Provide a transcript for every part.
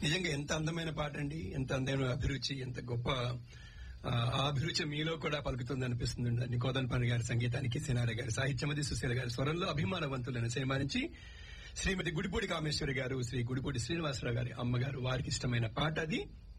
నిజంగా ఎంత అందమైన పాట అండి ఎంత అందమైన అభిరుచి ఎంత గొప్ప ఆ, ఆ అభిరుచి మీలో కూడా పలుకుతుంది అనిపిస్తుంది కోదన్ పని గారి సంగీతానికి సినారే గారి సాహిత్యమది సుశీల గారి స్వరంలో అభిమానవంతులను సన్మానించి శ్రీమతి గుడిపూడి కామేశ్వరి గారు శ్రీ గుడిపూడి శ్రీనివాసరావు గారి అమ్మగారు వారికి ఇష్టమైన పాట అది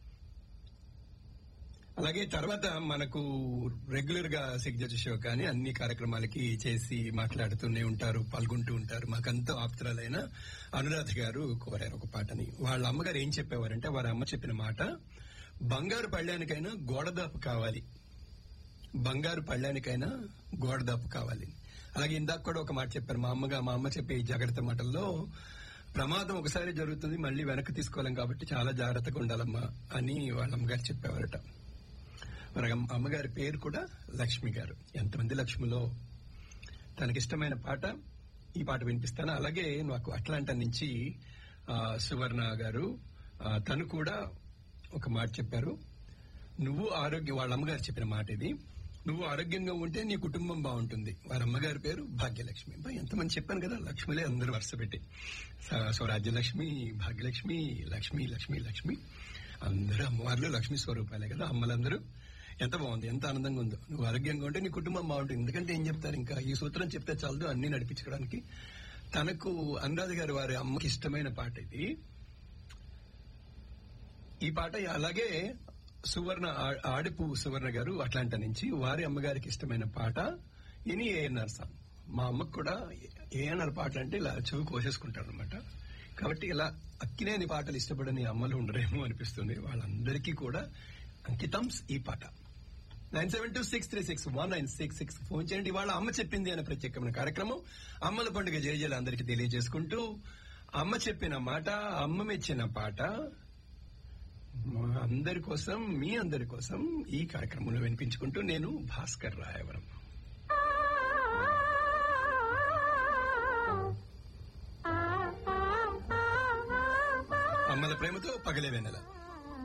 అలాగే తర్వాత మనకు రెగ్యులర్ గా సిగ్నేచర్ షో కానీ అన్ని కార్యక్రమాలకి చేసి మాట్లాడుతూనే ఉంటారు పాల్గొంటూ ఉంటారు మాకంతా ఆప్తురాలైన అనురాధ గారు కోరారు ఒక పాటని వాళ్ళ అమ్మగారు ఏం చెప్పేవారంటే వారి అమ్మ చెప్పిన మాట బంగారు పళ్ళానికైనా గోడదాపు కావాలి బంగారు పళ్ళానికైనా గోడదాపు కావాలి అలాగే ఇందాక కూడా ఒక మాట చెప్పారు మా అమ్మగా మా అమ్మ చెప్పే ఈ జాగ్రత్త మాటల్లో ప్రమాదం ఒకసారి జరుగుతుంది మళ్ళీ వెనక్కి తీసుకోలేం కాబట్టి చాలా జాగ్రత్తగా ఉండాలమ్మా అని వాళ్ళ అమ్మగారు చెప్పేవారట మరి అమ్మ- అమ్మగారి పేరు కూడా లక్ష్మి గారు ఎంతమంది లక్ష్మిలో తనకిష్టమైన పాట ఈ పాట వినిపిస్తాను అలాగే నాకు అట్లాంటా నుంచి ఆ, సువర్ణ గారు ఆ, తను కూడా ఒక మాట చెప్పారు నువ్వు ఆరోగ్య వాళ్ళ అమ్మగారు చెప్పిన మాట ఇది నువ్వు ఆరోగ్యంగా ఉంటే నీ కుటుంబం బాగుంటుంది వారి అమ్మగారి పేరు భాగ్యలక్ష్మి బా, ఎంతమంది చెప్పాను కదా లక్ష్మిలే అందరూ వరుస పెట్టి స- స్వరాజ్యలక్ష్మి భాగ్యలక్ష్మి లక్ష్మి లక్ష్మి లక్ష్మి అందరూ అమ్మవార్లు లక్ష్మి స్వరూపాలే కదా అమ్మలందరూ ఎంత బాగుంది ఎంత ఆనందంగా ఉందో నువ్వు ఆరోగ్యంగా ఉంటే నీ కుటుంబం బాగుంటుంది ఎందుకంటే ఏం చెప్తారు ఇంకా ఈ సూత్రం చెప్తే చాలదు అన్ని నడిపించుకోవడానికి తనకు అనురాధ గారి వారి అమ్మకి ఇష్టమైన పాట ఇది ఈ పాట అలాగే సువర్ణ ఆ- ఆడిపు సువర్ణ గారు అట్లాంటి నుంచి వారి అమ్మగారికి ఇష్టమైన పాట ఇని ఏఎన్ఆర్ సాంగ్ మా అమ్మకు కూడా ఏఎన్ఆర్ పాటలు అంటే ఇలా చెవి కోసేసుకుంటారు అనమాట కాబట్టి ఇలా అక్కినేని పాటలు ఇష్టపడని అమ్మలు ఉండరేమో అనిపిస్తుంది వాళ్ళందరికీ కూడా అంకితంస్ ఈ పాట nine seven two six three six one nine six six phone చేయండి వాళ్ళ అమ్మ చెప్పింది అనే ప్రత్యేకమైన కార్యక్రమం అమ్మల పండుగ జయజలు అందరికీ తెలియజేసుకుంటూ అమ్మ చెప్పిన మాట అమ్మ మెచ్చిన పాట మా అందరి కోసం మీ అందరి కోసం ఈ కార్యక్రమంలో వినిపించుకుంటూ నేను భాస్కర్ రాయవరం అమ్మల ప్రేమతో పగలే వెన్నెల